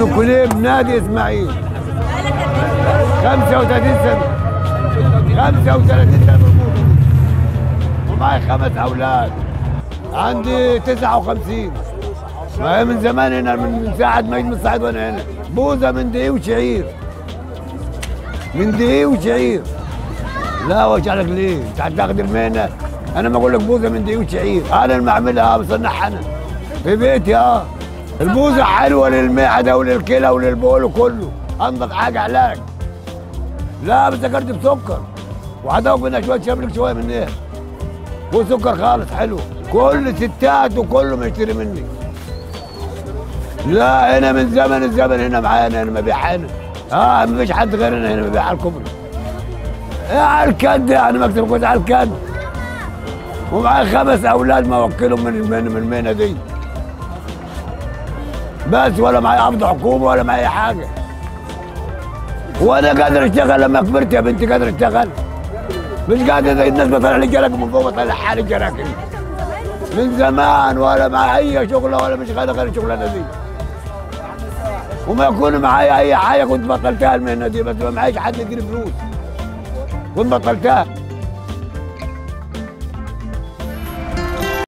ابن كليم نادي اسماعيل 35 سنه 35 سنه بالموضوع ومعي خمس اولاد عندي 59 ما هي من زمان هنا من ساعة ما جيت من الصعيد وانا هنا بوزة من دقيق وشعير من دقيق وشعير لا وش عليك ليه؟ انت هتاخد المهنة انا ما اقول لك بوزة من دقيق وشعير انا اللي بعملها بصنعها انا في بيتي اه البوزة حلوة للمعدة وللكلى وللبول وكله انضف حاجة علاج لا بس ذكرت بسكر وهدوق منها شوية شبلك شوية من ايه وسكر خالص حلو كل ستات وكله بيشتري مني لا هنا من زمن الزمن هنا معانا هنا مبيع هنا اه ما فيش حد غيرنا هنا مبيع على الكوبري إيه على الكد يعني مكتب كنت على الكد ومعايا خمس اولاد موكلهم من من من المهنه دي بس ولا معايا عقد حكومه ولا معايا حاجه وانا قادر اشتغل لما كبرت يا بنتي قادر اشتغل مش قادر زي الناس بطلع لي جراكم من فوق بطلع حالي جراكم من زمان ولا مع اي شغله ولا مش غير غير الشغلانه دي وما يكون معايا اي حاجه كنت بطلتها المهنه دي بس ما معيش حد يديني فلوس كنت بطلتها